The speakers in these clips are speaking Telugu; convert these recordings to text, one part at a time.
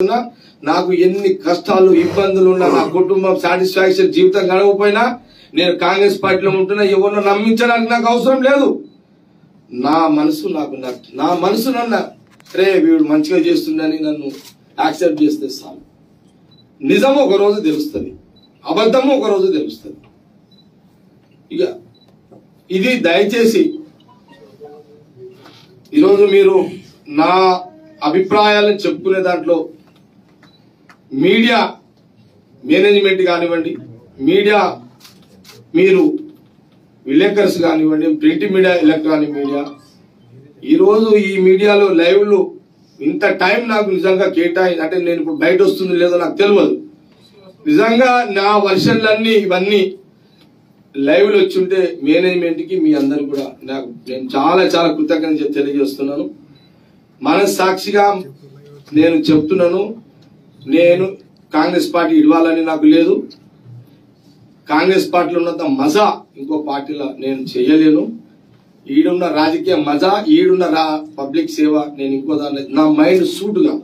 ఉన్నా, నాకు ఎన్ని కష్టాలు ఇబ్బందులు ఉన్నా నా కుటుంబం సాటిస్ఫాక్షన్ జీవితం గడవకపోయినా నేను కాంగ్రెస్ పార్టీలో ఉంటున్నా ఎవరినో నమ్మించడానికి నాకు అవసరం లేదు నా మనసు నాకు నచ్చ- నా మనసు నన్న రే వీడు మంచిగా చేస్తుండని నన్ను యాక్సెప్ట్ చేస్తే చాలు నిజం ఒక రోజు తెలుస్తుంది అబద్ధము ఒక రోజు తెలుస్తుంది ఇక ఇది దయచేసి ఈరోజు మీరు నా అభిప్రాయాలను చెప్పుకునే దాంట్లో మీడియా మేనేజ్మెంట్ కానివ్వండి మీడియా మీరు విలేకర్స్ కానివ్వండి ప్రింట్ మీడియా ఎలక్ట్రానిక్ మీడియా ఈరోజు ఈ మీడియాలో లైవ్లు ఇంత టైం నాకు నిజంగా కేటాయి అంటే నేను ఇప్పుడు బయట వస్తుంది లేదో నాకు తెలియదు నిజంగా నా వర్షన్లన్నీ ఇవన్నీ లైవ్లు వచ్చుంటే మేనేజ్మెంట్ కి మీ అందరు కూడా నాకు నేను చాలా చాలా కృతజ్ఞత తెలియజేస్తున్నాను మనస్సాక్షిగా నేను చెప్తున్నాను నేను కాంగ్రెస్ పార్టీ ఇవ్వాలని నాకు లేదు కాంగ్రెస్ పార్టీలో ఉన్నంత మజా ఇంకో పార్టీలో నేను చేయలేను ఈడున్న రాజకీయ మజా ఈడున్న రా పబ్లిక్ సేవ నేను ఇంకో దాన్ని నా మైండ్ సూటుగా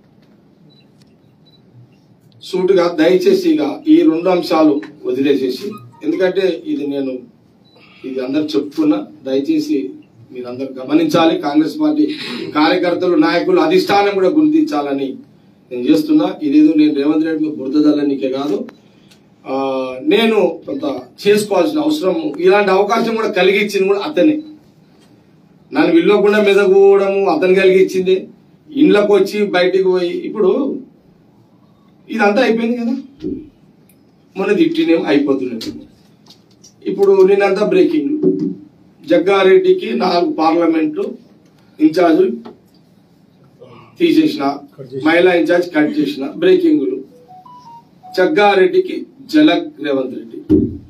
సూటుగా దయచేసి ఇక ఈ రెండు అంశాలు వదిలేసేసి ఎందుకంటే ఇది నేను ఇది అందరు చెప్తున్నా దయచేసి మీరందరూ గమనించాలి కాంగ్రెస్ పార్టీ కార్యకర్తలు నాయకులు అధిష్టానం కూడా గుర్తించాలని నేను చేస్తున్నా ఇదేదో నేను రేవంత్ రెడ్డి మీద బురద జల్లనీకే కాదు ఆ, నేను కొంత చేసుకోవాల్సిన అవసరం ఇలాంటి అవకాశం కూడా కలిగించింది కూడా అతనే నన్ను విల్వకుండా మెదగూడము అతను కలిగించింది ఇండ్లకు వచ్చి బయటికి పోయి ఇప్పుడు ఇదంతా అయిపోయింది కదా మొన్న తిట్టినేం అయిపోతున్నది ఇప్పుడు నేనంతా బ్రేకింగ్ జగ్గారెడ్డికి నాలుగు పార్లమెంటు ఇన్ఛార్జ్ తీసేసిన మహిళా ఇన్ఛార్జ్ కట్ చేసిన బ్రేకింగ్లు జగ్గారెడ్డికి జలక్ రేవంత్ రెడ్డి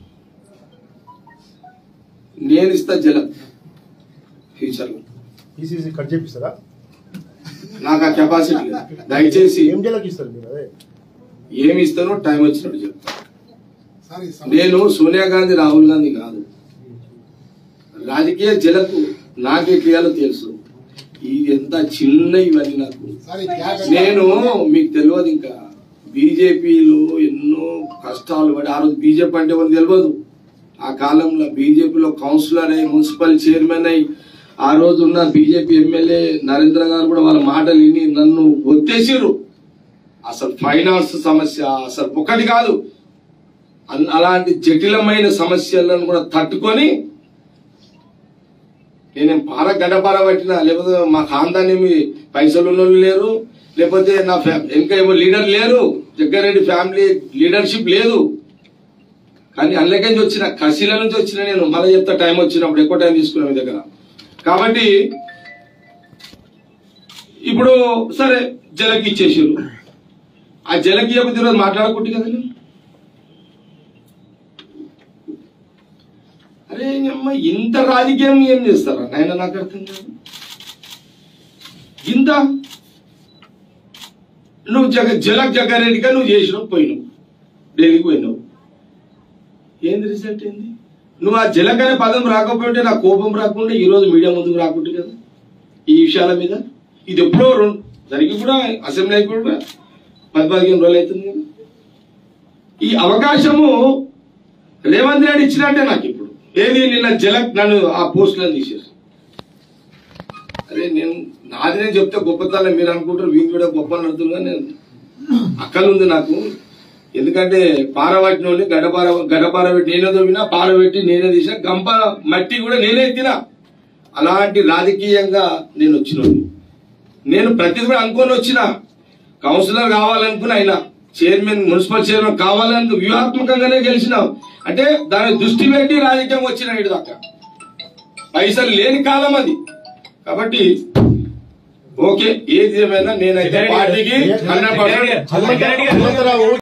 నేను ఇస్తా జలక్ ఫ్యూచర్ లో ఈసీసీ కట్ చేపిస్తారా నాకు ఆ కెపాసిటీ లేదు దయచేసి ఏం జలకి ఇస్తారు మీరు అదే ఏమి ఇస్తానో టైం వచ్చినట్టు చెప్తా నేను సోనియా గాంధీ రాహుల్ గాంధీ కాదు రాజకీయ జలకు నాకు ఎట్లా తెలుసు ఇది ఎంత చిన్న ఇవన్నీ నాకు నేను మీకు తెలియదు ఇంకా బీజేపీలో ఎన్నో కష్టాలు పడి ఆ రోజు బీజేపీ అంటే ఎవరికి తెలియదు ఆ కాలంలో బీజేపీలో కౌన్సిలర్ అయి మున్సిపల్ చైర్మన్ అయి ఆ రోజు ఉన్న బీజేపీ ఎమ్మెల్యే నరేంద్ర గారు కూడా వాళ్ళ మాటలు విని నన్ను ఒత్తేసిరు అసలు ఫైనాన్స్ సమస్య అసలు ఒకటి కాదు అన్- అలాంటి జటిలమైన సమస్యలను కూడా తట్టుకొని నేనేం పార గడపార పట్టినా లేకపోతే మా ఖాందాన్ ఏమి పైసలు ఉన్నోళ్ళు లేరు లేకపోతే నా ఫ్యా- ఇంకా ఏమో లీడర్ లేరు జగ్గారెడ్డి ఫ్యామిలీ లీడర్షిప్ లేదు కానీ అందులోకి నుంచి వచ్చిన కసిల నుంచి వచ్చిన నేను మళ్ళీ చెప్తా టైం వచ్చినప్పుడు ఎక్కువ టైం తీసుకున్నా మీ దగ్గర కాబట్టి ఇప్పుడు సరే జలకి ఇచ్చేసారు ఆ జలకి ఇవ్వకపోతే ఈరోజు మాట్లాడకుంటే కదా నేను? అరే అమ్మ ఇంత రాజకీయం ఏం చేస్తారా నాయన నాకు అర్థం కాదు ఇంత నువ్వు జగ జలక్ జగ్గారెడ్డిగా నువ్వు చేసినావు పోయినావు ఢిల్లీకి పోయినావు ఏంది రిజల్ట్ ఏంది నువ్వు ఆ జలక్ అనే పదం రాకపోతే నా కోపం రాకుండా ఈ రోజు మీడియా ముందుకు రాకుంటే కదా ఈ విషయాల మీద ఇది ఎప్పుడో రెండు జరిగి కూడా అసెంబ్లీ అయిపోయి కూడా పది పదిహేను రోజులు అవుతుంది కదా ఈ అవకాశము రేవంత్ రెడ్డి ఇచ్చినట్టే నాకు ఇప్పుడు ఏది నిన్న జలక్ నన్ను ఆ పోస్టులను తీసేసి అదే నేను నాది నేను చెప్తే గొప్పతనం మీరు అనుకుంటారు వీళ్ళు కూడా గొప్ప నడుతుందిగా నేను అక్కలు ఉంది నాకు ఎందుకంటే పారబట్టిన వాళ్ళు గడపార గడపార పెట్టి నేనే తవ్వినా పారబెట్టి నేనే తీసిన గంప మట్టి కూడా నేనే ఎత్తినా అలాంటి రాజకీయంగా నేను వచ్చిన నేను ప్రతిది కూడా అనుకొని వచ్చిన కౌన్సిలర్ కావాలనుకుని అయినా చైర్మన్ మున్సిపల్ చైర్మన్ కావాలని వ్యూహాత్మకంగానే గెలిచినాం అంటే దాని దృష్టి పెట్టి రాజకీయం వచ్చిన ఇటు దాకా పైసలు లేని కాలం అది కాబట్టి ఓకే ఏది ఏమైనా నేనైతే పార్టీకి హండ్రెడ్ పర్సెంట్ హనుమంతరావు